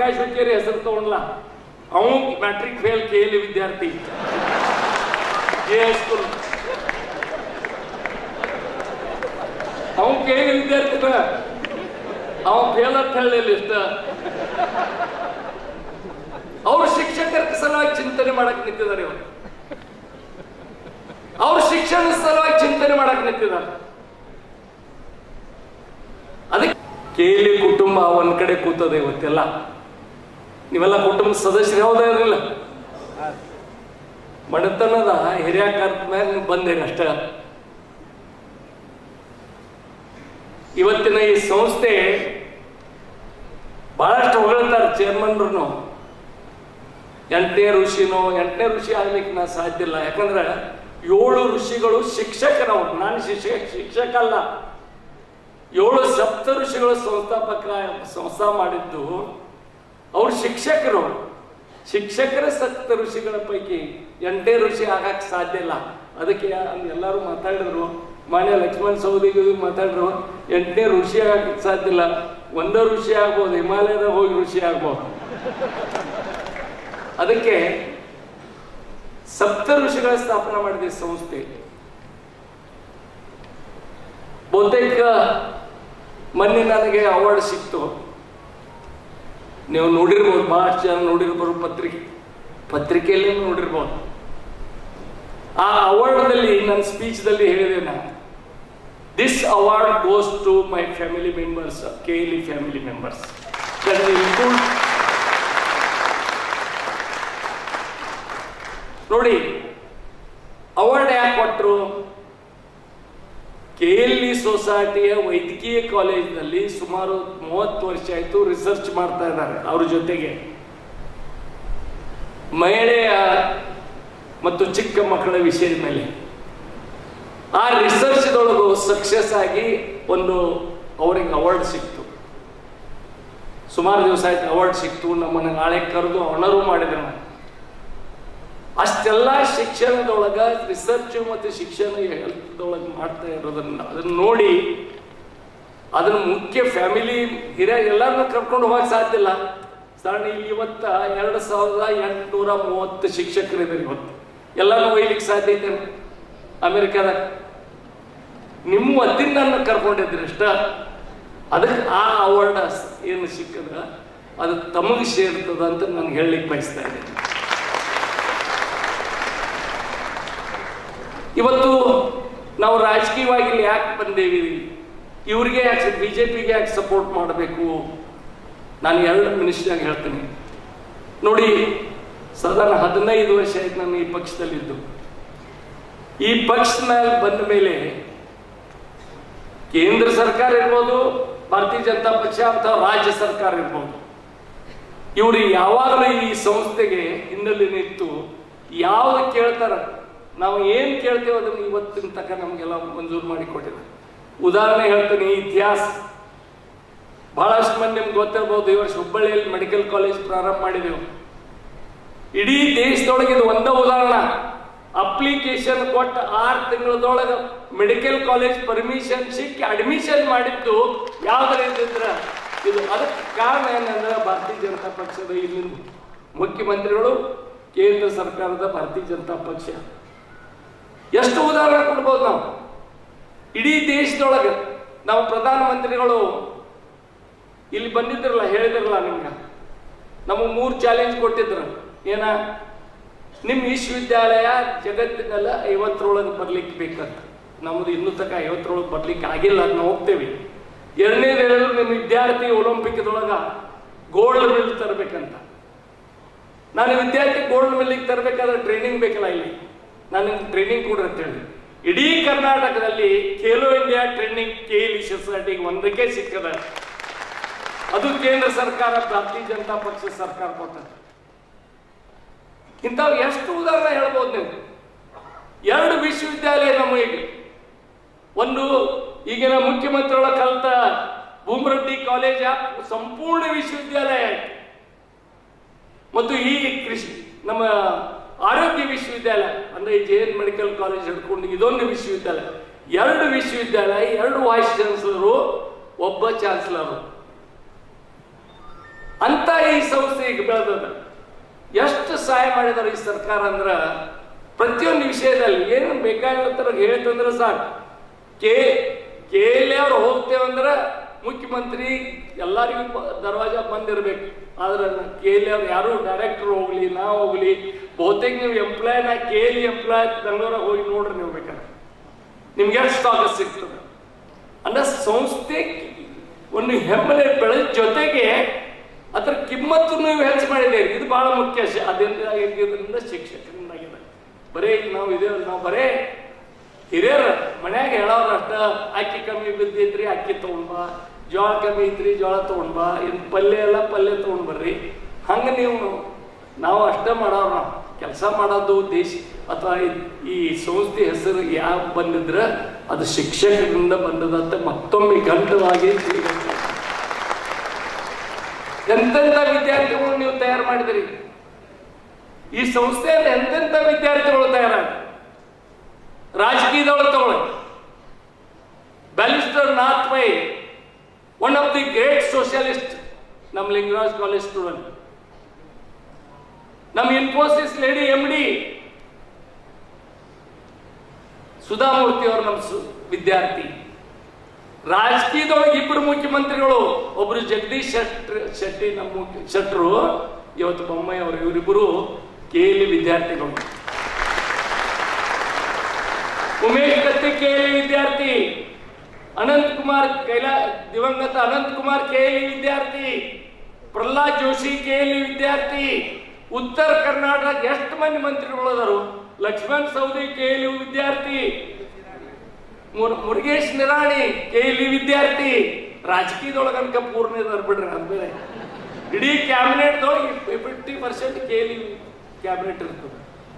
ಪ್ರಕಾಶ್ ಹುಕ್ಕೇರಿ ಹೆಸರು ತಗೊಂಡ್ಲ ಅವನು ಮ್ಯಾಟ್ರಿಕ್ ಫೇಲ್ ಕೆ ಎಲ್ ವಿದ್ಯಾರ್ಥಿ ಜೆ ಹೈಸ್ಕೂಲ್ ಅವನು ಕೆ ಎಲ್ ವಿದ್ಯಾರ್ಥಿನ ಅವನ್ ಫೇಲ್ ಅಂತ ಹೇಳಲಿಲ್ಲ ಇಷ್ಟ ಅವ್ರ ಶಿಕ್ಷಕರ ಸಲುವಾಗಿ ಚಿಂತನೆ ಮಾಡಕ್ ನಿಂತಿದ್ದಾರೆ ಇವತ್ತು ಅವ್ರ ಶಿಕ್ಷಣ ಸಲುವಾಗಿ ಚಿಂತನೆ ಮಾಡಕ್ ನಿಂತಿದ್ದಾರೆ ಅದಕ್ಕೆ ಕೇಳಿ ಕುಟುಂಬ ಒಂದ್ ಕಡೆ ಕೂತದೆ ಇವತ್ತೆಲ್ಲ ನೀವೆಲ್ಲ ಕುಟುಂಬ ಸದಸ್ಯರು ಯಾವುದೇ ಇರಲಿಲ್ಲ ಮಡತನದ ಹಿರಿಯ ಕರ್ತ ಮ್ಯಾಗ ನೀವು ಬಂದಿರಿ ಅಷ್ಟ ಇವತ್ತಿನ ಈ ಸಂಸ್ಥೆ ಬಹಳಷ್ಟು ಹೊಗಳ್ತಾರೆ ಚೇರ್ಮನ್ರು ಎಂಟನೇ ಋಷಿನೋ ಎಂಟನೇ ಋಷಿ ಆಗ್ಲಿಕ್ಕೆ ನಾ ಸಾಧ್ಯ ಇಲ್ಲ ಯಾಕಂದ್ರೆ ಏಳು ಋಷಿಗಳು ಶಿಕ್ಷಕರವ್ರು ನಾನು ಶಿಕ್ಷಕ ಶಿಕ್ಷಕ ಅಲ್ಲ ಏಳು ಸಪ್ತ ಋಷಿಗಳು ಸಂಸ್ಥಾಪಕ ಸಂಸ್ಥಾ ಮಾಡಿದ್ದು ಅವ್ರು ಶಿಕ್ಷಕರು ಶಿಕ್ಷಕರ ಸಪ್ತ ಋಷಿಗಳ ಪೈಕಿ ಎಂಟೇ ಋಷಿ ಆಗಕ್ಕೆ ಸಾಧ್ಯ ಇಲ್ಲ ಅದಕ್ಕೆ ಅಲ್ಲಿ ಎಲ್ಲರೂ ಮಾತಾಡಿದ್ರು ಮಾನ್ಯ ಲಕ್ಷ್ಮಣ್ ಸೌದಿಗೆ ಮಾತಾಡಿದ್ರು ಎಂಟನೇ ಋಷಿ ಆಗಕ್ಕೆ ಸಾಧ್ಯ ಇಲ್ಲ ಒಂದೇ ಋಷಿ ಆಗ್ಬೋದು ಹಿಮಾಲಯದಾಗ ಹೋಗಿ ಋಷಿ ಆಗ್ಬೋದು ಅದಕ್ಕೆ ಸಪ್ತ ಋಷಿಗಳ ಸ್ಥಾಪನೆ ಮಾಡಿದೆ ಈ ಸಂಸ್ಥೆ ಬಹುತೇಕ ಮೊನ್ನೆ ನನಗೆ ಅವಾರ್ಡ್ ಸಿಕ್ತು ನೀವು ನೋಡಿರ್ಬೋದು ಬಹಳಷ್ಟು ಜನ ನೋಡಿರ್ಬೋದು ಪತ್ರಿಕೆ ಪತ್ರಿಕೆಯಲ್ಲಿ ನೋಡಿರ್ಬೋದು ಆ ಅವಾರ್ಡ್ದಲ್ಲಿ ನನ್ನ ಸ್ಪೀಚ್ದಲ್ಲಿ ಹೇಳಿದೆ ನಾನು this award goes to my family members K L family members ನೋಡಿ ಅವಾರ್ಡ್ ಯಾಕೆ ಕೊಟ್ಟರು ಕೆ ಎಲ್ ಇ ಸೊಸೈಟಿಯ ವೈದ್ಯಕೀಯ ಕಾಲೇಜಿನಲ್ಲಿ ಸುಮಾರು ಮೂವತ್ತು ವರ್ಷ ಆಯಿತು ರಿಸರ್ಚ್ ಮಾಡ್ತಾ ಇದ್ದಾರೆ ಅವ್ರ ಜೊತೆಗೆ ಮಹಿಳೆಯ ಮತ್ತು ಚಿಕ್ಕ ಮಕ್ಕಳ ವಿಷಯದ ಮೇಲೆ ಆ ರಿಸರ್ಚ್ದೊಳಗು ಸಕ್ಸಸ್ ಆಗಿ ಒಂದು ಅವರಿಗೆ ಅವಾರ್ಡ್ ಸಿಕ್ತು ಸುಮಾರು ದಿವಸ ಆಯ್ತು ಅವಾರ್ಡ್ ಸಿಕ್ತು ನಮ್ಮನ್ನು ನಾಳೆ ಕರೆದು ಆನರು ಮಾಡಿದ್ರು ನಾವು ಅಷ್ಟೆಲ್ಲ ಶಿಕ್ಷಣದೊಳಗ ರಿಸರ್ಚ್ ಮತ್ತು ಶಿಕ್ಷಣ ಹೆಲ್ತ್ದೊಳಗೆ ಮಾಡ್ತಾ ಇರೋದನ್ನ ಅದನ್ನ ನೋಡಿ ಅದನ್ನ ಮುಖ್ಯ ಫ್ಯಾಮಿಲಿ ಹಿರಿಯ ಎಲ್ಲರನ್ನೂ ಕರ್ಕೊಂಡು ಹೋಗಕ್ಕೆ ಸಾಧ್ಯ ಇಲ್ಲ ಸಣ್ಣ ಇಲ್ಲಿ ಇವತ್ತ ಎರಡು ಸಾವಿರದ ಎಂಟುನೂರ ಮೂವತ್ತು ಶಿಕ್ಷಕರಿದ್ದಾರೆ ಇವತ್ತು ಎಲ್ಲರೂ ಒಯ್ಲಿಕ್ಕೆ ಸಾಧ್ಯ ಐತೆ ಅಮೆರಿಕದಾಗ ನಿಮ್ಮ ವತಿಯಿಂದ ನನ್ನ ಕರ್ಕೊಂಡಿದ್ರಿ ಅಷ್ಟ ಅದಕ್ಕೆ ಆ ಅವಾರ್ಡ್ ಏನು ಸಿಕ್ಕದ ಅದು ತಮಗೆ ಸೇರ್ತದ ಅಂತ ನಾನು ಹೇಳಲಿಕ್ಕೆ ಬಯಸ್ತಾ ಇದ್ದೇನೆ ಇವತ್ತು ನಾವು ರಾಜಕೀಯವಾಗಿ ಇಲ್ಲಿ ಯಾಕೆ ಬಂದೇವಿ ಇವ್ರಿಗೆ ಯಾಕೆ ಬಿ ಜೆ ಪಿಗೆ ಯಾಕೆ ಸಪೋರ್ಟ್ ಮಾಡಬೇಕು ನಾನು ಎರಡು ಮಿನಿಸ್ಟ್ರಾಗ ಹೇಳ್ತೀನಿ ನೋಡಿ ಸಾಧಾರಣ ಹದಿನೈದು ವರ್ಷ ಆಯ್ತು ನಾನು ಈ ಪಕ್ಷದಲ್ಲಿದ್ದು ಈ ಪಕ್ಷದ ಮೇಲೆ ಬಂದ ಮೇಲೆ ಕೇಂದ್ರ ಸರ್ಕಾರ ಇರ್ಬೋದು ಭಾರತೀಯ ಜನತಾ ಪಕ್ಷ ಅಥವಾ ರಾಜ್ಯ ಸರ್ಕಾರ ಇರ್ಬೋದು ಇವರು ಯಾವಾಗಲೂ ಈ ಸಂಸ್ಥೆಗೆ ಹಿನ್ನೆಲೆ ನಿಂತು ಯಾವ್ದು ಕೇಳ್ತಾರ ನಾವು ಏನ್ ಕೇಳ್ತೇವೆ ಅದನ್ನು ಇವತ್ತಿನ ತನಕ ನಮಗೆಲ್ಲ ಮಂಜೂರು ಮಾಡಿ ಕೊಟ್ಟಿದ್ದಾರೆ ಉದಾಹರಣೆ ಹೇಳ್ತೀನಿ ಇತಿಹಾಸ ಬಹಳಷ್ಟು ಮಂದಿ ನಿಮ್ಗೆ ಗೊತ್ತಿರ್ಬೋದು ಈ ವರ್ಷ ಹುಬ್ಬಳ್ಳಿಯಲ್ಲಿ ಮೆಡಿಕಲ್ ಕಾಲೇಜ್ ಪ್ರಾರಂಭ ಮಾಡಿದೆವು ಇಡೀ ದೇಶದೊಳಗೆ ಇದು ಒಂದೇ ಉದಾಹರಣೆ ಅಪ್ಲಿಕೇಶನ್ ಕೊಟ್ಟು ಆರು ತಿಂಗಳದೊಳಗೆ ಮೆಡಿಕಲ್ ಕಾಲೇಜ್ ಪರ್ಮಿಷನ್ ಸಿಕ್ಕಿ ಅಡ್ಮಿಷನ್ ಮಾಡಿದ್ದು ಯಾವ್ದ್ರಿಂದ ಇದು ಅದಕ್ಕೆ ಕಾರಣ ಏನಂದ್ರೆ ಭಾರತೀಯ ಜನತಾ ಪಕ್ಷದ ಇಲ್ಲಿನ ಮುಖ್ಯಮಂತ್ರಿಗಳು ಕೇಂದ್ರ ಸರ್ಕಾರದ ಭಾರತೀಯ ಜನತಾ ಪಕ್ಷ ಎಷ್ಟು ಉದಾಹರಣೆ ಕೊಡ್ಬೋದು ನಾವು ಇಡೀ ದೇಶದೊಳಗೆ ನಾವು ಪ್ರಧಾನಮಂತ್ರಿಗಳು ಇಲ್ಲಿ ಬಂದಿದ್ರಲ್ಲ ಹೇಳಿದ್ರಲ್ಲ ನಿಮ್ಗೆ ನಮಗೆ ಮೂರು ಚಾಲೆಂಜ್ ಕೊಟ್ಟಿದ್ರು ಏನ ನಿಮ್ಮ ವಿಶ್ವವಿದ್ಯಾಲಯ ಜಗತ್ತಿನೆಲ್ಲ ಐವತ್ತರೊಳಗೆ ಬರ್ಲಿಕ್ಕೆ ಬೇಕಂತ ನಮ್ದು ಇನ್ನೂ ತನಕ ಐವತ್ತರೊಳಗೆ ಬರ್ಲಿಕ್ಕೆ ಆಗಿಲ್ಲ ಅಂತ ನಾವು ಹೋಗ್ತೇವೆ ಎರಡನೇದು ಹೇಳಿದ್ರು ನಿಮ್ಮ ವಿದ್ಯಾರ್ಥಿ ಒಲಿಂಪಿಕ್ದೊಳಗ ಗೋಲ್ಡ್ ಮೆಡಲ್ ತರಬೇಕಂತ ನಾನು ವಿದ್ಯಾರ್ಥಿ ಗೋಲ್ಡ್ ಮೆಡಲಿಗೆ ತರಬೇಕಾದ್ರೆ ಟ್ರೈನಿಂಗ್ ಬೇಕಲ್ಲ ಇಲ್ಲಿ ನಾನು ನಿಮ್ಗೆ ಟ್ರೈನಿಂಗ್ ಕೊಡ್ರಿ ಅಂತ ಹೇಳಿ ಇಡೀ ಕರ್ನಾಟಕದಲ್ಲಿ Khelo India training K L ಸೊಸೈಟಿಗೆ ಒಂದಕ್ಕೆ ಸಿಕ್ಕದ ಅದು ಕೇಂದ್ರ ಸರ್ಕಾರ ಭಾರತೀಯ ಜನತಾ ಪಕ್ಷ ಸರ್ಕಾರ ಕೊಟ್ಟದ್ದು ಇಂಥವು ಎಷ್ಟು ಉದಾಹರಣೆ ಹೇಳ್ಬೋದು ನೀವು ಎರಡು ವಿಶ್ವವಿದ್ಯಾಲಯ ನಮಗೆ ಒಂದು ಈಗಿನ ಮುಖ್ಯಮಂತ್ರಿಗಳ ಕಲಿತ ಭೂಮರೆಡ್ಡಿ ಕಾಲೇಜ್ ಸಂಪೂರ್ಣ ವಿಶ್ವವಿದ್ಯಾಲಯ ಆಯ್ತು ಮತ್ತು ಈ ಕೃಷಿ ನಮ್ಮ ಆರೋಗ್ಯ ವಿಶ್ವವಿದ್ಯಾಲಯ ಅಂದ್ರೆ ಜೆ ಎನ್ ಮೆಡಿಕಲ್ ಕಾಲೇಜ್ ಹಿಡ್ಕೊಂಡು ಇದೊಂದು ವಿಶ್ವವಿದ್ಯಾಲಯ ಎರಡು ವಿಶ್ವವಿದ್ಯಾಲಯ ಎರಡು ವೈಸ್ ಚಾನ್ಸಲರು ಒಬ್ಬ ಚಾನ್ಸಲರು ಅಂತ ಈ ಸಂಸ್ಥೆ ಈಗ ಬೆಳೆದದ ಎಷ್ಟು ಸಹಾಯ ಮಾಡಿದಾರೆ ಈ ಸರ್ಕಾರ ಅಂದ್ರ ಪ್ರತಿಯೊಂದು ವಿಷಯದಲ್ಲಿ ಏನು ಬೇಕಾಗಿರ್ತಾರ ಹೇಳ್ತಂದ್ರೆ ಸಾಕು ಕೆ ಕೇಳಿ ಅವ್ರು ಹೋಗ್ತೇವಂದ್ರ ಮುಖ್ಯಮಂತ್ರಿ ಎಲ್ಲರಿಗೂ ಬ- ದರ್ವಾಜ ಬಂದಿರ್ಬೇಕು ಆದ್ರೆ ಕೇಳಿ ಅವ್ರು ಯಾರು ಡೈರೆಕ್ಟರ್ ಹೋಗ್ಲಿ ನಾ ಹೋಗ್ಲಿ ಬಹುತೇಕ ನೀವು ಎಂಪ್ಲಾಯ್ ನಾ ಕೇಳಿ ಎಂಪ್ಲಾಯ್ ಬೆಂಗಳೂರಾಗ ಹೋಗಿ ನೋಡ್ರಿ ನೀವು ಬೇಕಾದ್ರೆ ನಿಮ್ಗೆ ಎಷ್ಟು ಸ್ಟಾಕ್ ಸಿಗ್ತದೆ ಅಂದ್ರೆ ಸಂಸ್ಥೆ ಒಂದು ಹೆಮ್ಮೆ ಬೆಳೆದ ಜೊತೆಗೆ ಅದರ ಕಿಮ್ಮತ್ತು ನೀವು ಹೆಚ್ಚು ಮಾಡಿದ್ದೀರಿ ಇದು ಬಹಳ ಮುಖ್ಯ ಶ- ಅದರಿಂದ ಇದರಿಂದ ಶಿಕ್ಷಕರಿಂದಾಗಿದೆ ಬರೀ ಈಗ ನಾವು ಇದೇವಲ್ಲ ನಾವು ಬರೇ ಹಿರಿಯರ ಮನ್ಯಾಗ ಹೇಳೋರು ಅಷ್ಟ ಅಕ್ಕಿ ಕಮ್ಮಿ ಬಿದ್ದಿದ್ರಿ ಅಕ್ಕಿ ತಗೊಂಡ್ ಬಾ ಜೋಳ ಕಮ್ಮಿ ಇದ್ರಿ ಜೋಳ ತಗೊಂಡ್ ಬಾ ಇನ್ ಪಲ್ಯ ಎಲ್ಲ ಪಲ್ಯ ತಗೊಂಡ್ ಬರ್ರಿ ಹಂಗ ನೀವು ನಾವು ಅಷ್ಟ ಮಾಡೋರು ನಾವು ಕೆಲಸ ಮಾಡೋದು ದೇಶ ಅಥವಾ ಈ- ಈ ಸಂಸ್ಥೆ ಹೆಸರು ಯಾವ ಬಂದಿದ್ರ ಅದು ಶಿಕ್ಷಕರಿಂದ ಬಂದದಂತ ಮತ್ತೊಮ್ಮೆ ಗಂಟವಾಗಿ ತಿಳಿಬೇಕು. ಎಂತೆಂಥ ವಿದ್ಯಾರ್ಥಿಗಳು ನೀವು ತಯಾರು ಮಾಡಿದಿರಿ ಈ ಸಂಸ್ಥೆಯಲ್ಲಿ ಎಂತೆಂಥ ವಿದ್ಯಾರ್ಥಿಗಳು ತಯಾರಾಗ ರಾಜಕೀಯದೊಳಗೆ ತಗೊಳ್ಳಿ barrister Nath Pai one of the great socialist ನಮ್ಮ ಲಿಂಗರಾಜ್ ಕಾಲೇಜ್ ಸ್ಟೂಡೆಂಟ್ ನಮ್ಮ Infosys lady M D Sudha Murthy ಅವರು ನಮ್ಮ ಸು- ವಿದ್ಯಾರ್ಥಿ ರಾಜಕೀಯದೊಳಗೆ ಇಬ್ಬರು ಮುಖ್ಯಮಂತ್ರಿಗಳು ಒಬ್ರು ಜಗದೀಶ್ ಶೆಟ್ರ್ ಶೆಟ್ಟಿ ನಮ್ಮ ಮುಖ್ಯ- ಶೆಟ್ರು ಇವತ್ತು ಬೊಮ್ಮಾಯಿ ಅವರು ಇವರಿಬ್ಬರು ಕೇಲಿ ವಿದ್ಯಾರ್ಥಿಗಳು ಉಮೇಶ್ ಕತ್ತಿ ಕೇಲಿ ವಿದ್ಯಾರ್ಥಿ ಅನಂತ್ ಕುಮಾರ್ ಕೈಲಾ ದಿವಂಗತ ಅನಂತ್ ಕುಮಾರ್ ಕೇಲಿ ವಿದ್ಯಾರ್ಥಿ ಪ್ರಹ್ಲಾದ್ ಜೋಶಿ ಕೇಲಿ ವಿದ್ಯಾರ್ಥಿ ಉತ್ತರ ಕರ್ನಾಟಕ ಎಷ್ಟು ಮಂದಿ ಮಂತ್ರಿಗಳು ಅದಾರು ಲಕ್ಷ್ಮಣ್ ಸೌದಿ ಕೇಲಿ ವಿದ್ಯಾರ್ಥಿ ಮುರ್- ಮುರುಗೇಶ್ ನಿರಾಣಿ ಕೇಲಿ ವಿದ್ಯಾರ್ಥಿ ರಾಜಕೀಯದೊಳಗೆ ಅನ್ಕ ಪೂರ್ಣ ಇದಾರೆ ಬಿಡ್ರಿ ಅದು ಬೇರೆ ಇಡೀ ಕ್ಯಾಬಿನೆಟ್ ಫಿಫ್ಟಿ ಪರ್ಸೆಂಟ್ ಕೇಲಿ ಕ್ಯಾಬಿನೆಟ್ ಇರ್ತದೆ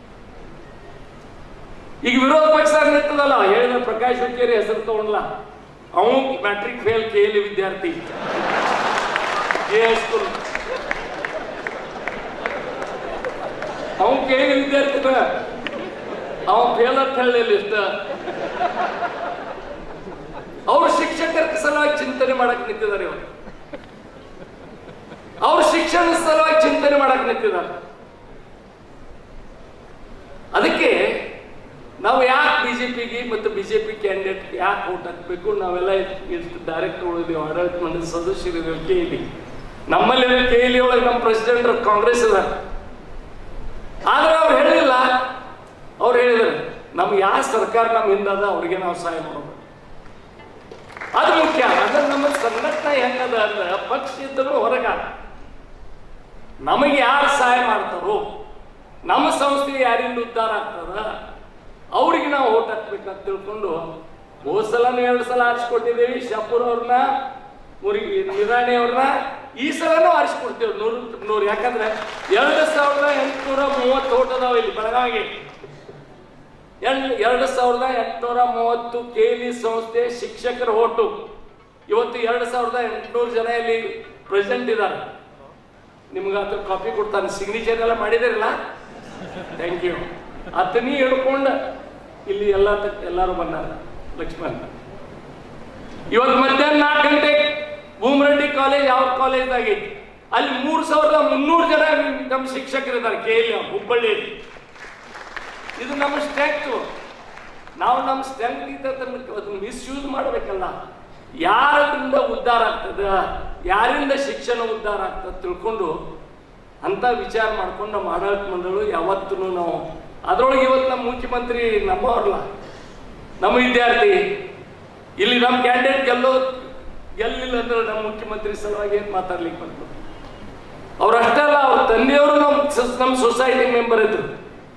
ಈಗ ವಿರೋಧ ಪಕ್ಷ ನಿರ್ತದಲ್ಲ ಹೇಳಿದ ಪ್ರಕಾಶ್ ಹುಕ್ಕೇರಿ ಹೆಸರು ತಗೊಂಡ್ಲ ಅವನು ಮ್ಯಾಟ್ರಿಕ್ ಫೇಲ್ ಕೇಳಿ ವಿದ್ಯಾರ್ಥಿ ಜೆ ಸ್ಕೂಲ್ ಅವನು ಕೇಳಿ ವಿದ್ಯಾರ್ಥಿನ ಅವನ್ ಫೇಲ್ ಅಂತ ಹೇಳಲಿಲ್ಲ ಇಷ್ಟ ಅವ್ರ ಶಿಕ್ಷಕರ ಸಲುವಾಗಿ ಚಿಂತನೆ ಮಾಡಕ್ ನಿಂತಿದ್ದಾರೆ ಇವತ್ತು ಅವ್ರ ಶಿಕ್ಷಣ ಸಲುವಾಗಿ ಚಿಂತನೆ ಮಾಡಕ್ ನಿಂತಿದ್ದಾರೆ ಅದಕ್ಕೆ ನಾವು ಯಾಕೆ ಬಿಜೆಪಿಗೆ ಮತ್ತು ಬಿಜೆಪಿ ಕ್ಯಾಂಡಿಡೇಟ್ ಯಾಕೆ ಓಟ್ ಹಾಕ್ಬೇಕು ನಾವೆಲ್ಲ ಎಷ್ಟು ಡೈರೆಕ್ಟರ್ ಇದ್ದೀವಿ ಆಡಳಿತ ಮಂಡಳಿ ಸದಸ್ಯರಿದ್ದೀವಿ ಕೆ ಇಲಿ ನಮ್ಮಲ್ಲಿ ಕೆ ಇಲಿ ಒಳಗೆ ನಮ್ಮ ಪ್ರೆಸಿಡೆಂಟ್ ಕಾಂಗ್ರೆಸ್ ಇದ ಆದ್ರೆ ಅವ್ರು ಹೇಳಿಲ್ಲ ಅವ್ರು ಹೇಳಿದ್ರು ನಮ್ಗೆ ಯಾವ ಸರ್ಕಾರ ನಮ್ಮ ಹಿಂದದ ಅವ್ರಿಗೆ ನಾವು ಸಹಾಯ ಮಾಡೋದು ಅದು ಮುಖ್ಯ ಅಂದ್ರೆ ನಮ್ಮ ಸಂಘಟನೆ ಹೆಂಗದ ಅಂದ್ರೆ ಪಕ್ಷ ಇದ್ದರೂ ಹೊರಗ ನಮಗೆ ಯಾರು ಸಹಾಯ ಮಾಡ್ತಾರೋ ನಮ್ಮ ಸಂಸ್ಥೆ ಯಾರಿಂದ ಉದ್ಧಾರ ಆಗ್ತದ ಅವ್ರಿಗೆ ನಾವು ಓಟ್ ಹಾಕ್ಬೇಕಂತ ತಿಳ್ಕೊಂಡು ಹೋದ್ ಸಲನು ಎರಡು ಸಲ ಆರಿಸ್ಕೊಟ್ಟಿದ್ದೇವೆ ಶಾಪುರ್ ಅವ್ರನ್ನ ಮುರುಗಿ ನಿರಾಣಿ ಅವ್ರನ್ನ ಈ ಸಲನೂ ಆರಿಸ್ಕೊಡ್ತೇವೆ ನೂರು ನೂರು ಯಾಕಂದ್ರೆ ಎರಡು ಸಾವಿರದ ಎಂಟುನೂರ ಮೂವತ್ತು ಓಟ್ ಅದಾವ ಇಲ್ಲಿ ಬೆಳಗಾವಿಗೆ ಎರಡು ಎರಡು ಸಾವಿರದ ಎಂಟುನೂರ ಮೂವತ್ತು ಕೇಲಿ ಸಂಸ್ಥೆ ಶಿಕ್ಷಕರ ಓಟು ಇವತ್ತು ಎರಡು ಸಾವಿರದ ಎಂಟುನೂರು ಜನ ಇಲ್ಲಿ ಪ್ರೆಸೆಂಟ್ ಇದ್ದಾರೆ ನಿಮ್ಗೆ ಅದ್ರ ಕಾಪಿ ಕೊಡ್ತಾನೆ ಸಿಗ್ನೇಚರ್ ಎಲ್ಲ ಮಾಡಿದಿರಲ್ಲ ಥ್ಯಾಂಕ್ ಯು ಅತನಿ ಹಿಡ್ಕೊಂಡು ಇಲ್ಲಿ ಎಲ್ಲ ತ- ಎಲ್ಲರೂ ಬಂದಾರ ಲಕ್ಷ್ಮಣ್ ಇವತ್ತು ಮಧ್ಯಾಹ್ನ ನಾಲ್ಕು ಗಂಟೆಗೆ ಭೂಮರೆಡ್ಡಿ ಕಾಲೇಜ್ ಯಾವ ಕಾಲೇಜ್ದಾಗ ಐತಿ ಅಲ್ಲಿ ಮೂರು ಸಾವಿರದ ಮುನ್ನೂರು ಜನ ನಮ್ಮ ಶಿಕ್ಷಕರಿದ್ದಾರೆ ಕೆ ಎಲ್ ಹುಬ್ಬಳ್ಳಿಯಲ್ಲಿ ಇದು ನಮ್ಮ ಸ್ಟ್ರೆಂತ್ ನಾವು ನಮ್ಮ ಸ್ಟ್ರೆಂತ್ ಅದನ್ನ ಮಿಸ್ಯೂಸ್ ಮಾಡಬೇಕಲ್ಲ ಯಾರಿಂದ ಉದ್ಧಾರ ಆಗ್ತದ ಯಾರಿಂದ ಶಿಕ್ಷಣ ಉದ್ಧಾರ ಆಗ್ತದ ತಿಳ್ಕೊಂಡು ಅಂತ ವಿಚಾರ ಮಾಡ್ಕೊಂಡು ನಮ್ಮ ಆಡಳಿತ ಮಂಡಳು ಯಾವತ್ತೂ ನಾವು ಅದ್ರೊಳಗೆ ಇವತ್ತು ನಮ್ಮ ಮುಖ್ಯಮಂತ್ರಿ ನಮ್ಮವ್ರಲ್ಲ ನಮ್ಮ ವಿದ್ಯಾರ್ಥಿ ಇಲ್ಲಿ ನಮ್ಮ ಕ್ಯಾಂಡಿಡೇಟ್ ಗೆಲ್ಲೋ ಗೆಲ್ಲಿಲ್ಲ ಅಂದ್ರೆ ನಮ್ಮ ಮುಖ್ಯಮಂತ್ರಿ ಸಲುವಾಗಿ ಏನು ಮಾತಾಡ್ಲಿಕ್ಕೆ ಬಂತು ಅವ್ರು ಅಷ್ಟೇ ಅಲ್ಲ ಅವ್ರ ತಂದೆಯವರು ನಮ್ಮ ಸ- ನಮ್ಮ ಸೊಸೈಟಿ ಮೆಂಬರ್ ಇದ್ರು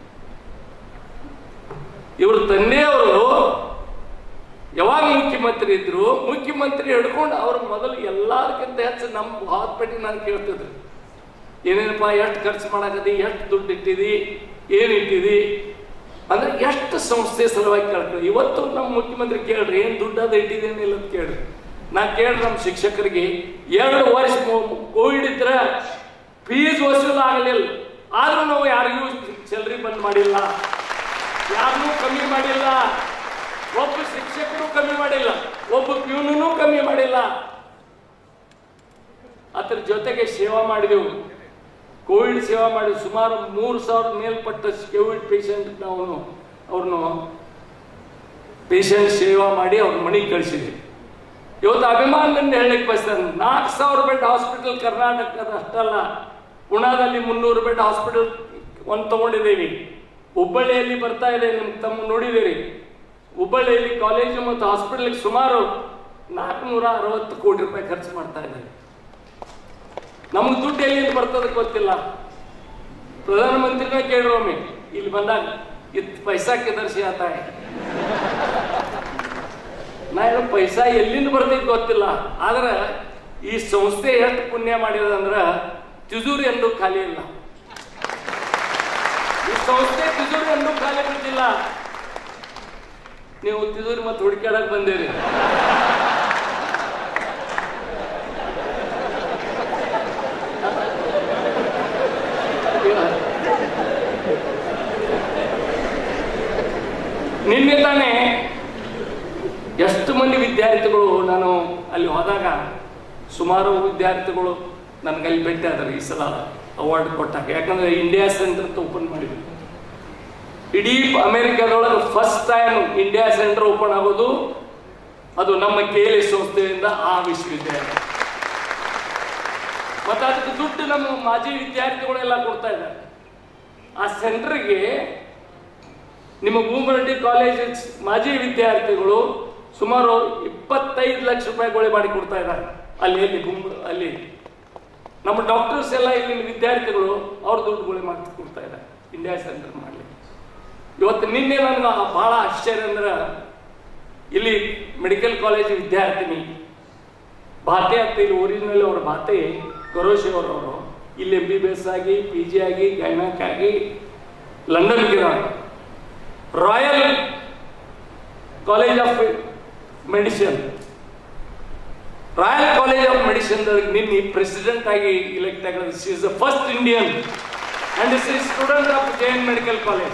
ಇವ್ರ ತಂದೆಯವರು ಯಾವಾಗ ಮುಖ್ಯಮಂತ್ರಿ ಇದ್ರು ಮುಖ್ಯಮಂತ್ರಿ ಹಿಡ್ಕೊಂಡು ಅವ್ರ ಮೊದಲು ಎಲ್ಲದಕ್ಕಿಂತ ಹೆಚ್ಚು ನಮ್ಮ ಹಾಸ್ಪಿಟಲ್ ನಾನು ಕೇಳ್ತಿದ್ರು ಏನೇನಪ್ಪ ಎಷ್ಟು ಖರ್ಚು ಮಾಡಕತ್ತಿ ಎಷ್ಟು ದುಡ್ಡು ಇಟ್ಟಿದಿ ಏನು ಇಟ್ಟಿದಿ ಅಂದ್ರೆ ಎಷ್ಟು ಸಂಸ್ಥೆ ಸಲುವಾಗಿ ಕೇಳ್ತೀವಿ ಇವತ್ತು ನಮ್ಮ ಮುಖ್ಯಮಂತ್ರಿ ಕೇಳ್ರಿ ಏನು ದುಡ್ಡು ಅದು ಇಟ್ಟಿದ್ದೇನಿಲ್ಲ ಅಂತ ಕೇಳ್ರಿ ನಾ ಕೇಳ್ರಿ ನಮ್ಮ ಶಿಕ್ಷಕರಿಗೆ ಎರಡು ವರ್ಷ ಕೋವಿಡ್ ಇದ್ರೆ ಫೀಸ್ ವಸೂಲು ಆಗಲಿಲ್ಲ ಆದ್ರೂ ನಾವು ಯಾರಿಗೂ ಸ್ಯಾಲ್ರಿ ಬಂದ್ ಮಾಡಿಲ್ಲ ಯಾರನ್ನೂ ಕಮ್ಮಿ ಮಾಡಿಲ್ಲ ಒಬ್ಬ ಶಿಕ್ಷಕರು ಕಮ್ಮಿ ಮಾಡಿಲ್ಲ ಒಬ್ಬ ಪ್ಯೂನೂ ಕಮ್ಮಿ ಮಾಡಿಲ್ಲ ಅದ್ರ ಜೊತೆಗೆ ಸೇವಾ ಮಾಡಿದೆವು ಕೋವಿಡ್ ಸೇವಾ ಮಾಡಿ ಸುಮಾರು ಮೂರು ಸಾವಿರ ಮೇಲ್ಪಟ್ಟ ಕೋವಿಡ್ ಪೇಷಂಟ್ ನಾವು ಅವ್ರನ್ನು ಪೇಷಂಟ್ ಸೇವಾ ಮಾಡಿ ಅವ್ರ ಮನೆಗೆ ಕಳಿಸಿದ್ವಿ ಇವತ್ತು ಅಭಿಮಾನದಿಂದ ಹೇಳಲಿಕ್ಕೆ ಬಯಸ್ತಾರೆ ನಾಲ್ಕು ಸಾವಿರ ಬೆಡ್ ಹಾಸ್ಪಿಟಲ್ ಕರ್ನಾಟಕದ ಅಷ್ಟಲ್ಲ ಪುಣಾದಲ್ಲಿ ಮುನ್ನೂರು ಬೆಡ್ ಹಾಸ್ಪಿಟಲ್ ಒಂದು ತಗೊಂಡಿದ್ದೀವಿ ಹುಬ್ಬಳ್ಳಿಯಲ್ಲಿ ಬರ್ತಾ ಇದೆ ನಿಮ್ ತಮ್ಮ ನೋಡಿದ್ದೀರಿ ಹುಬ್ಬಳ್ಳಿಯಲ್ಲಿ ಕಾಲೇಜು ಮತ್ತು ಹಾಸ್ಪಿಟಲ್ಗೆ ಸುಮಾರು ನಾಲ್ಕುನೂರ ಅರವತ್ತು ಕೋಟಿ ರೂಪಾಯಿ ಖರ್ಚು ಮಾಡ್ತಾ ಇದ್ದಾರೆ ನಮ್ಗೆ ದುಡ್ಡು ಎಲ್ಲಿಂದ ಬರ್ತದೆ ಗೊತ್ತಿಲ್ಲ ಪ್ರಧಾನಮಂತ್ರಿನ ಕೇಳ್ರಿ ಒಮ್ಮೆ ಇಲ್ಲಿ ಬಂದಾಗ ಇತ್ ಪೈಸಾ ಕೆದರ್ಸಿ ಆತ ನಾ ಹೇಳೋ ಪೈಸಾ ಎಲ್ಲಿಂದ ಬರ್ತೈತೆ ಗೊತ್ತಿಲ್ಲ ಆದ್ರೆ ಈ ಸಂಸ್ಥೆ ಎಷ್ಟು ಪುಣ್ಯ ಮಾಡಿದ ಅಂದ್ರ ತಿಜೂರಿ ಎಂದು ಖಾಲಿ ಇಲ್ಲ ಈ ಸಂಸ್ಥೆ ತಿಜೂರಿ ಎಂದು ಖಾಲಿ ಬಿಟ್ಟಿಲ್ಲ ನೀವು ತಿಜೂರಿ ಮತ್ತೆ ಹುಡುಕಾಡಕ್ ಬಂದಿರಿ ನಿನ್ನೆ ತಾನೇ ಎಷ್ಟು ಮಂದಿ ವಿದ್ಯಾರ್ಥಿಗಳು ನಾನು ಅಲ್ಲಿ ಹೋದಾಗ ಸುಮಾರು ವಿದ್ಯಾರ್ಥಿಗಳು ನನಗೆ ಅಲ್ಲಿ ಭೇಟಿ ಆದರು ಈ ಸಲ ಅವಾರ್ಡ್ ಕೊಟ್ಟಾಗ ಯಾಕಂದ್ರೆ ಇಂಡಿಯಾ ಸೆಂಟರ್ ಅಂತ ಓಪನ್ ಮಾಡಿದ್ವಿ ಇಡೀ ಅಮೆರಿಕಾದೊಳಗೆ first time India center open ಆಗೋದು ಅದು ನಮ್ಮ ಕೇಲಿ ಸಂಸ್ಥೆಯಿಂದ ಆ ವಿಶ್ವವಿದ್ಯಾಲಯ ಮತ್ತೆ ಅದಕ್ಕೆ ದುಡ್ಡು ನಮ್ಮ ಮಾಜಿ ವಿದ್ಯಾರ್ಥಿಗಳೆಲ್ಲ ಕೊಡ್ತಾ ಇದ್ದಾರೆ ಆ ಸೆಂಟರ್ಗೆ ನಿಮ್ಮ ಭೂಮರೆಡ್ಡಿ ಕಾಲೇಜ್ ಮಾಜಿ ವಿದ್ಯಾರ್ಥಿಗಳು ಸುಮಾರು ಇಪ್ಪತ್ತೈದು ಲಕ್ಷ ರೂಪಾಯಿ ಗೋಳಿ ಮಾಡಿ ಕೊಡ್ತಾ ಇದ್ದಾರೆ ಅಲ್ಲಿ ಎಲ್ಲಿ ಗುಂಬ ಅಲ್ಲಿ ನಮ್ಮ ಡಾಕ್ಟರ್ಸ್ ಎಲ್ಲ ಇಲ್ಲಿನ ವಿದ್ಯಾರ್ಥಿಗಳು ಅವ್ರ ದುಡ್ಡು ಗೋಳಿ ಮಾಡಿ ಕೊಡ್ತಾ ಇದ್ದಾರೆ ಇಂಡಿಯಾ ಸೆಂಟರ್ ಮಾಡಲಿ ಇವತ್ತು ನಿನ್ನೆ ನನಗೆ ಬಹಳ ಆಶ್ಚರ್ಯ ಅಂದ್ರೆ ಇಲ್ಲಿ ಮೆಡಿಕಲ್ ಕಾಲೇಜ್ ವಿದ್ಯಾರ್ಥಿನಿ ಭಾತೆ ಅಂತ ಇಲ್ಲಿ ಒರಿಜಿನಲ್ ಅವ್ರ ಭಾತೆ ಗರೋಶಿ ಅವರವರು ಇಲ್ಲಿ ಎಂ ಬಿ ಬಿ ಎಸ್ ಆಗಿ ಪಿ ಜಿ ಆಗಿ ಗೈನಾಕ್ ಆಗಿ ಲಂಡನ್ಗೆ royal college of medicine royal college of medicine ನಿನ್ನೆ ಪ್ರೆಸಿಡೆಂಟ್ ಆಗಿ ಇಲೆಕ್ಟ್ ಆಗಿರೋದು is the first Indian and is student of J N medical college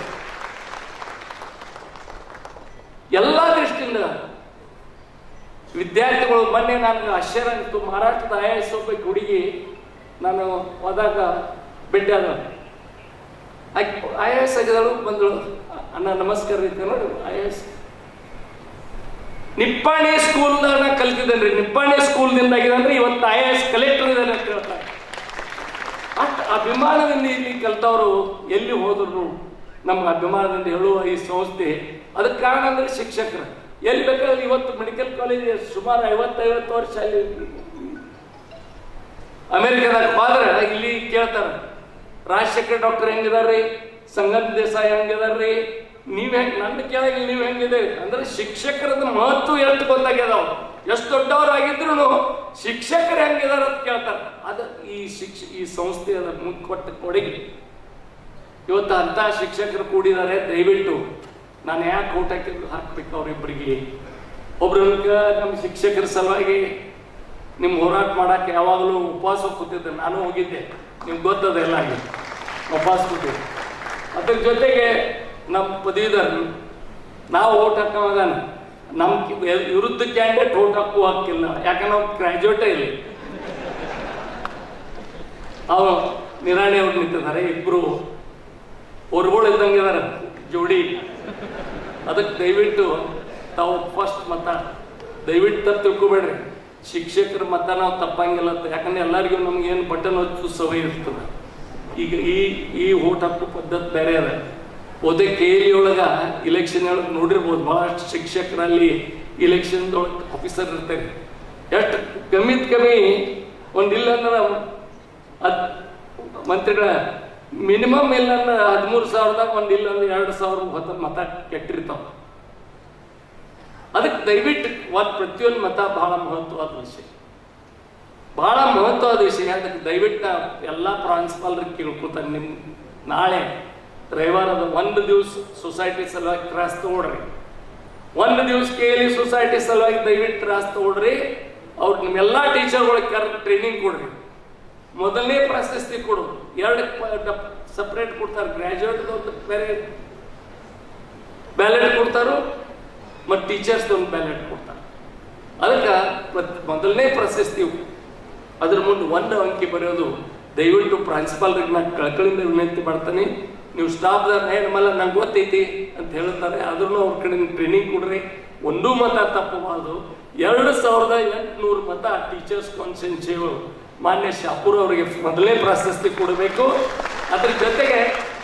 ಎಲ್ಲ ದೃಷ್ಟಿಯಿಂದ ವಿದ್ಯಾರ್ಥಿಗಳು ಮೊನ್ನೆ ನಾನು ಆಶ್ಚರ್ಯ ಆಗಿತ್ತು ಮಹಾರಾಷ್ಟ್ರದ ಐ ಎಸ್ ಒಬ್ಬ ಹುಡುಗಿ ನಾನು ಹೋದಾಗ ಭೇಟಿ ಆದ ಐ ಎ ಎಸ್ ಆಗಿದಳು ಬಂದಳು ಅಣ್ಣ ನಮಸ್ಕಾರ ರೀ ನೋಡಿ ಐ ಎ ಎಸ್ ನಿಪ್ಪಾಣಿ ಸ್ಕೂಲ್ದಾಗ ಕಲ್ತಿದ್ದೇನೆ ನಿಪ್ಪಾಣಿ ಸ್ಕೂಲ್ದಿಂದ ಆಗಿದೆ ಅಂದ್ರೆ ಇವತ್ತು ಐ ಎ ಎಸ್ ಕಲೆಕ್ಟರ್ ಇದ್ದಾನೆ ಅಂತ ಹೇಳ್ತಾರೆ ಅಷ್ಟು ಅಭಿಮಾನದಿಂದ ಇಲ್ಲಿ ಕಲ್ತವರು ಎಲ್ಲಿ ಹೋದ್ರು ನಮ್ಗೆ ಅಭಿಮಾನದಿಂದ ಹೇಳುವ ಈ ಸಂಸ್ಥೆ ಅದಕ್ಕೆ ಕಾರಣ ಅಂದ್ರೆ ಶಿಕ್ಷಕರು ಎಲ್ಲಿ ಬೇಕಾದ್ರೆ ಇವತ್ತು ಮೆಡಿಕಲ್ ಕಾಲೇಜ್ ಸುಮಾರು ಐವತ್ತೈವತ್ತು ವರ್ಷ ಅಲ್ಲಿ ಅಮೆರಿಕದಾಗ ಹೋದ್ರೆ ಇಲ್ಲಿ ಕೇಳ್ತಾರ ರಾಜಶೇಖರ್ ಡಾಕ್ಟರ್ ಹೆಂಗಿದಾರ್ರಿ ಸಂಗತ್ ದೇಸಾಯಿ ಹೆಂಗಿದಾರ್ರಿ ನೀವ್ ಹೆಂಗ್ ನನ್ನ ಕೇಳಾಗ ನೀವ್ ಹೆಂಗಿದೆ ಅಂದ್ರೆ ಶಿಕ್ಷಕರದ ಮಹತ್ವ ಎಷ್ಟು ಗೊತ್ತಾಗ್ಯದ ಎಷ್ಟು ದೊಡ್ಡವರಾಗಿದ್ರು ಶಿಕ್ಷಕರು ಹೆಂಗಿದಾರ ಅಂತ ಕೇಳ್ತಾರ ಅದ ಈ ಶಿಕ್ಷ ಈ ಸಂಸ್ಥೆ ಅದ ಕೊಟ್ಟ ಕೊಡುಗೆ ಇವತ್ತು ಅಂತ ಶಿಕ್ಷಕರು ಕೂಡಿದ್ದಾರೆ ದಯವಿಟ್ಟು ನಾನು ಯಾಕೆ ಊಟ ಹಾಕ್ಬೇಕು ಅವ್ರಿಬ್ಬರಿಗೆ ಒಬ್ರನ್ನ ನಮ್ಮ ಶಿಕ್ಷಕರ ಸಲುವಾಗಿ ನಿಮ್ಮ ಹೋರಾಟ ಮಾಡಕ್ಕೆ ಯಾವಾಗಲೂ ಉಪವಾಸ ಕೂತಿದ್ದೆ ನಾನು ಹೋಗಿದ್ದೆ ನಿಮ್ಗೆ ಗೊತ್ತದ ಎಲ್ಲ ಆಗಿ ಉಪವಾಸ ಕೂತಿದ್ದೆ ಅದ್ರ ಜೊತೆಗೆ ನಮ್ಮ ಪದವೀಧರ್ ನಾವು ಓಟ್ ಹಾಕೋದಾನ ನಮ್ಮ ವಿರುದ್ಧ ಕ್ಯಾಂಡಿಡೇಟ್ ಓಟ್ ಹಾಕುವ ಹಾಕಿಲ್ಲ ಯಾಕಂದ್ರೆ ನಾವು ಗ್ರಾಜುಯೇಟೇ ಇಲ್ಲ ಅವ ನಿರಾಣಿ ಅವ್ರು ನಿಂತಿದ್ದಾರೆ ಇಬ್ರು ಹೊರಗಳು ಇದ್ದಂಗೆ ಇದಾರೆ ಜೋಡಿ ಅದಕ್ಕೆ ದಯವಿಟ್ಟು ತಾವು ಫಸ್ಟ್ ಮತ ದಯವಿಟ್ಟು ತಪ್ಪು ತಿಳ್ಕೊಬೇಡ್ರಿ ಶಿಕ್ಷಕರ ಮತ ನಾವು ತಪ್ಪಂಗಿಲ್ಲ ಅಂತ ಯಾಕಂದ್ರೆ ಎಲ್ಲರಿಗೂ ನಮ್ಗೆ ಏನು ಬಟನ್ ಹಚ್ಚು ಸವೈ ಇರ್ತದೆ ಈಗ ಈ ಈ ಓಟ್ ಹಾಕೋ ಪದ್ಧತಿ ಬೇರೆ ಅದ ಓದೇ ಕೆ ಎಲ್ ಒಳಗ ಇಲೆಕ್ಷನ್ ಒಳಗೆ ನೋಡಿರ್ಬೋದು ಬಹಳಷ್ಟು ಶಿಕ್ಷಕರಲ್ಲಿ ಇಲೆಕ್ಷನ್ ಒಳಗೆ ಆಫೀಸರ್ ಇರ್ತಾರೆ ಎಷ್ಟು ಕಮ್ಮಿದ್ ಕಮ್ಮಿ ಒಂದಿಲ್ಲ ಅಂದ್ರೆ ಅದ್ ಮಂತ್ರಿಗಳ ಮಿನಿಮಮ್ ಇಲ್ಲ ಅಂದ್ರೆ ಹದಿಮೂರು ಸಾವಿರದಾಗ ಒಂದ್ ಇಲ್ಲ ಅಂದ್ರೆ ಎರಡು ಸಾವಿರ ಹೊತ್ತ ಮತ ಕೆಟ್ಟಿರ್ತಾವ ಅದಕ್ಕೆ ದಯವಿಟ್ಟು ಒಂದು ಪ್ರತಿಯೊಂದು ಮತ ಬಹಳ ಮಹತ್ವವಾದ ವಿಷಯ ಬಹಳ ಮಹತ್ವವಾದ ವಿಷಯ ಅದಕ್ಕೆ ದಯವಿಟ್ಟು ನಾ ಎಲ್ಲ ಪ್ರಾನ್ಸಿಪಾಲ್ರಿಗೆ ಕೇಳ್ಕೊತಾನೆ ನಿಮ್ ನಾಳೆ ರವಿವಾರದ ಒಂದು ದಿವಸ ಸೊಸೈಟಿ ಸಲುವಾಗಿ ಕ್ರಾಸ್ ತಗೊಳ್ರಿ ಒಂದು ದಿವಸ ಕೇಳಿ ಸೊಸೈಟಿ ಸಲುವಾಗಿ ದಯವಿಟ್ಟು ಕ್ರಾಸ್ ತಗೊಳ್ರಿ ಅವ್ರು ನಿಮ್ಮೆಲ್ಲ ಟೀಚರ್ಗಳಿಗೆ ಕರ್ ಟ್ರೈನಿಂಗ್ ಕೊಡ್ರಿ ಮೊದಲನೇ ಪ್ರಶಸ್ತಿ ಕೊಡು ಎರಡು ಸಪ್ರೇಟ್ ಕೊಡ್ತಾರೆ ಗ್ರಾಜುಯೇಟ್ ಒಂದು ಬೇರೆ ಬ್ಯಾಲೆಟ್ ಕೊಡ್ತಾರೋ ಮತ್ತು ಟೀಚರ್ಸ್ ಒಂದು ಬ್ಯಾಲೆಟ್ ಕೊಡ್ತಾರೆ ಅದಕ್ಕೆ ಮೊದಲನೇ ಪ್ರಶಸ್ತಿ ಅದ್ರ ಮುಂದೆ ಒಂದು ಅಂಕಿ ಬರೆಯೋದು ದಯವಿಟ್ಟು ಪ್ರಾಂಶುಪಾಲರಿಗೆ ನಾನು ಕಳ್ಕಳಿಂದ ವಿನಂತಿ ಮಾಡ್ತೀನಿ ನೀವು ಸ್ಟಾಫ್ದಾರ ಏನಮಲ್ಲ ನಂಗೆ ಗೊತ್ತೈತಿ ಅಂತ ಹೇಳ್ತಾರೆ ಆದ್ರೂ ಅವ್ರ ಕಡೆ ಟ್ರೈನಿಂಗ್ ಕೊಡ್ರಿ ಒಂದೂ ಮತ ತಪ್ಪಬಾರ್ದು ಎರಡು ಸಾವಿರದ ಎಂಟುನೂರು ಮತ ಟೀಚರ್ಸ್ ಕಾನ್ಸೆನ್ಸಿಯು ಮಾನ್ಯ ಶಾಪುರ್ ಅವರಿಗೆ ಮೊದಲನೇ ಪ್ರಶಸ್ತಿ ಕೊಡಬೇಕು ಅದ್ರ ಜೊತೆಗೆ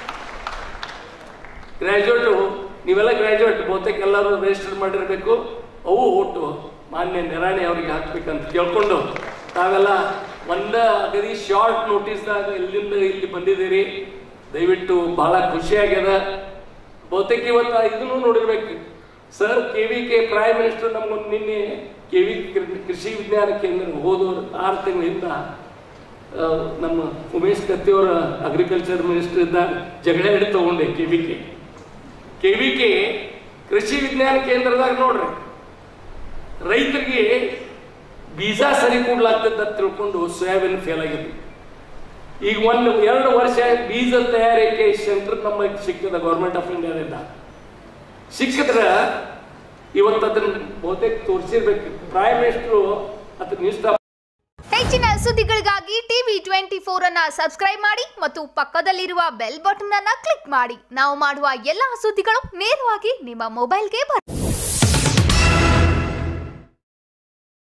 ಗ್ರ್ಯಾಜುಯೇಟು ನೀವೆಲ್ಲ ಗ್ರ್ಯಾಜುಯೇಟ್ ಬಹುತೇಕ ಎಲ್ಲರೂ ರಿಜಿಸ್ಟರ್ ಮಾಡಿರಬೇಕು ಅವು ಓಟು ಮಾನ್ಯ ನಿರಾಣಿ ಅವರಿಗೆ ಹಾಕ್ಬೇಕಂತ ಕೇಳ್ಕೊಂಡು ತಾವೆಲ್ಲ ಒಂದ ಅಗದಿ ಶಾರ್ಟ್ ನೋಟಿಸ್ದಾಗ ಇಲ್ಲಿಂದ ಇಲ್ಲಿ ಬಂದಿದ್ದೀರಿ ದಯವಿಟ್ಟು ಬಹಳ ಖುಷಿಯಾಗ್ಯದ ಬಹುತೇಕ ಇವತ್ತು ಇದನ್ನು ನೋಡಿರ್ಬೇಕು sir K V K prime minister ನಮ್ಗೊಂದು ನಿನ್ನೆ ಕೆ ವಿ ಕೃಷಿ ವಿಜ್ಞಾನ ಕೇಂದ್ರ ಹೋದವರು ಆರು ತಿಂಗಳಿಂದ ಆ, ನಮ್ಮ ಉಮೇಶ್ ಕತ್ತಿಯವರ ಅಗ್ರಿಕಲ್ಚರ್ ಮಿನಿಸ್ಟರ್ ಇದ್ದಾಗ ಜಗಳ ಹಿಡಿ ತಗೊಂಡೆ K V K K V K ಕೃಷಿ ವಿಜ್ಞಾನ ಕೇಂದ್ರದಾಗ ನೋಡ್ರಿ ರೈತರಿಗೆ ಬೀಜ ಸರಿ ಕೊಡ್ಲಾಗ್ತದ ಅಂತ ತಿಳ್ಕೊಂಡು ಸೋಯಾಬೀನ್ ಫೇಲ್ ಆಗಿತ್ತು ಈಗ ಒಂದು ಎರಡು ವರ್ಷ ಬೀಜ ತಯಾರಿಕೆ ಸೆಂಟರ್ ನಮಗೆ ಸಿಕ್ಕದ ಗೌರ್ಮೆಂಟ್ ಆಫ್ ಇಂಡಿಯಾದಿಂದ ಸಿಕ್ಕಿದ್ರ ಇವತ್ತು ಅದನ್ನ ಬಹುತೇಕ ತೋರಿಸಿರ್ಬೇಕು ಪ್ರೈಮ್ ಮಿನಿಸ್ಟ್ರು ಅದನ್ನ ಇಷ್ಟ ಹೆಚ್ಚಿನ ಸುದ್ದಿಗಳಿಗಾಗಿ ಟಿವಿ ಟ್ವೆಂಟಿ ಫೋರ್ ಅನ್ನ ಸಬ್ಸ್ಕ್ರೈಬ್ ಮಾಡಿ ಮತ್ತು ಪಕ್ಕದಲ್ಲಿರುವ ಬೆಲ್ ಬಟನ್ ಅನ್ನ ಕ್ಲಿಕ್ ಮಾಡಿ ನಾವು ಮಾಡುವ ಎಲ್ಲಾ ಸುದ್ದಿಗಳು ನೇರವಾಗಿ ನಿಮ್ಮ ಮೊಬೈಲ್ಗೆ ಬರುತ್ತೆ